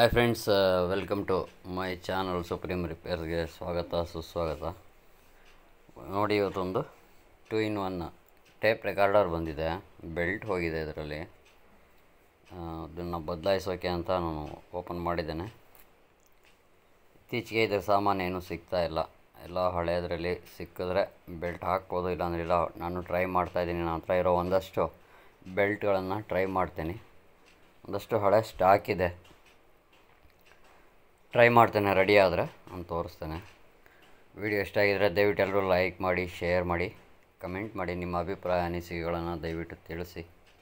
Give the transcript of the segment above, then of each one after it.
hi friends welcome to my channel supreme ರಿಪೇರ್ಸ್ಗೆ ಸ್ವಾಗತ ಸುಸ್ವಾಗತ ನೋಡಿ ಇವತ್ತೊಂದು two in one tape recorder ಬಂದಿದೆ ಬೆಲ್ಟ್ ಹೋಗಿದೆ ಇದರಲ್ಲಿ ಅದನ್ನು ಬದಲಾಯಿಸೋಕೆ ಅಂತ ನಾನು ಓಪನ್ ಮಾಡಿದ್ದೇನೆ ಇತ್ತೀಚೆಗೆ ಇದರ ಸಾಮಾನು ಏನೂ ಸಿಗ್ತಾ ಇಲ್ಲ ಎಲ್ಲ ಹಳೆಯದರಲ್ಲಿ ಸಿಕ್ಕಿದ್ರೆ ಬೆಲ್ಟ್ ಹಾಕ್ಬೋದು ಇಲ್ಲಾಂದ್ರೆ ಇಲ್ಲ ನಾನು ಟ್ರೈ ಮಾಡ್ತಾಯಿದ್ದೀನಿ ನನ್ನ ಹತ್ರ ಇರೋ ಒಂದಷ್ಟು ಬೆಲ್ಟ್ಗಳನ್ನು ಟ್ರೈ ಮಾಡ್ತೀನಿ ಒಂದಷ್ಟು ಹಳೆ ಸ್ಟಾಕ್ ಇದೆ ಟ್ರೈ ಮಾಡ್ತೇನೆ ರೆಡಿ ಆದರೆ ನಾನು ತೋರಿಸ್ತೇನೆ ವಿಡಿಯೋ ಇಷ್ಟ ಆಗಿದರೆ ದಯವಿಟ್ಟು ಎಲ್ಲರೂ ಲೈಕ್ ಮಾಡಿ ಶೇರ್ ಮಾಡಿ ಕಮೆಂಟ್ ಮಾಡಿ ನಿಮ್ಮ ಅಭಿಪ್ರಾಯ ಅನಿಸಿಕೆಗಳನ್ನು ದಯವಿಟ್ಟು ತಿಳಿಸಿ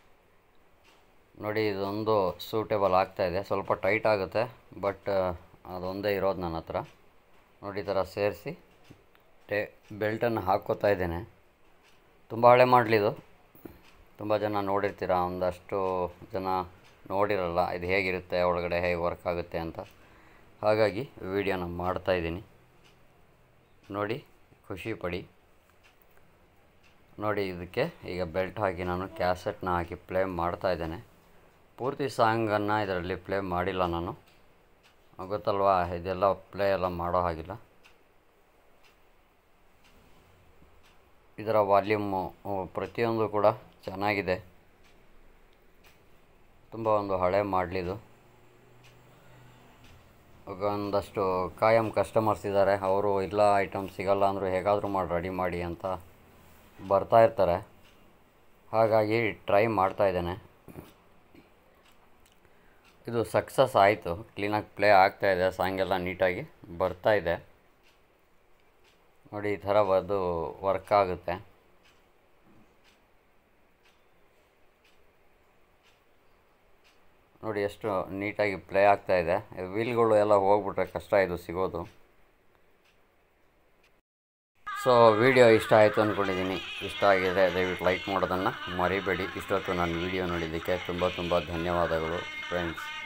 ನೋಡಿ ಇದೊಂದು ಸೂಟೇಬಲ್ ಆಗ್ತಾಯಿದೆ ಸ್ವಲ್ಪ ಟೈಟ್ ಆಗುತ್ತೆ ಬಟ್ ಅದೊಂದೇ ಇರೋದು ನನ್ನ ಹತ್ರ ನೋಡಿ ಈ ಥರ ಸೇರಿಸಿ ಟೇ ಬೆಲ್ಟನ್ನು ಹಾಕ್ಕೋತಾ ಇದ್ದೇನೆ ತುಂಬ ಹಳೆ ಮಾಡಲಿದು ತುಂಬ ಜನ ನೋಡಿರ್ತೀರ ಒಂದಷ್ಟು ಜನ ನೋಡಿರಲ್ಲ ಇದು ಹೇಗಿರುತ್ತೆ ಒಳಗಡೆ ಹೇಗೆ ವರ್ಕ್ ಆಗುತ್ತೆ ಅಂತ ಹಾಗಾಗಿ ವಿಡಿಯೋನ ಮಾಡ್ತಾಯಿದ್ದೀನಿ ನೋಡಿ ಖುಷಿ ಪಡಿ ನೋಡಿ ಇದಕ್ಕೆ ಈಗ ಬೆಲ್ಟ್ ಹಾಕಿ ನಾನು ಕ್ಯಾಸೆಟ್ನ ಹಾಕಿ ಪ್ಲೇ ಮಾಡ್ತಾ ಇದ್ದೇನೆ ಪೂರ್ತಿ ಸಾಂಗನ್ನು ಇದರಲ್ಲಿ ಪ್ಲೇ ಮಾಡಿಲ್ಲ ನಾನು ಗೊತ್ತಲ್ವಾ ಇದೆಲ್ಲ ಪ್ಲೇ ಎಲ್ಲ ಮಾಡೋ ಹಾಗಿಲ್ಲ ಇದರ ವಾಲ್ಯೂಮು ಪ್ರತಿಯೊಂದು ಕೂಡ ಚೆನ್ನಾಗಿದೆ ತುಂಬ ಒಂದು ಹಳೆ ಮಾಡಲಿದು ಒಂದಷ್ಟು ಕಾಯಂ ಕಸ್ಟಮರ್ಸ್ ಇದ್ದಾರೆ ಅವರು ಇಲ್ಲ ಐಟಮ್ ಸಿಗಲ್ಲ ಅಂದರೂ ಹೇಗಾದರೂ ಮಾಡಿ ರೆಡಿ ಮಾಡಿ ಅಂತ ಬರ್ತಾ ಇರ್ತಾರೆ ಹಾಗಾಗಿ ಟ್ರೈ ಮಾಡ್ತಾ ಇದ್ದೇನೆ ಇದು ಸಕ್ಸಸ್ ಆಯಿತು ಕ್ಲೀನಾಗಿ ಪ್ಲೇ ಆಗ್ತಾಯಿದೆ ಸಾಂಗೆಲ್ಲ ನೀಟಾಗಿ ಬರ್ತಾ ಇದೆ ನೋಡಿ ಈ ಥರ ಅದು ವರ್ಕ್ ಆಗುತ್ತೆ ನೋಡಿ ಎಷ್ಟು ನೀಟಾಗಿ ಪ್ಲೇ ಆಗ್ತಾ ಇದೆ ವೀಲ್ಗಳು ಎಲ್ಲ ಹೋಗ್ಬಿಟ್ರೆ ಕಷ್ಟ ಇದು ಸಿಗೋದು ಸೊ ವಿಡಿಯೋ ಇಷ್ಟ ಆಯಿತು ಅಂದ್ಕೊಂಡಿದ್ದೀನಿ ಇಷ್ಟ ಆಗಿದರೆ ದಯವಿಟ್ಟು ಲೈಕ್ ಮಾಡೋದನ್ನು ಮರಿಬೇಡಿ ಇಷ್ಟೊತ್ತು ನಾನು ವಿಡಿಯೋ ನೋಡಿದ್ದಕ್ಕೆ ತುಂಬ ತುಂಬ ಧನ್ಯವಾದಗಳು ಫ್ರೆಂಡ್ಸ್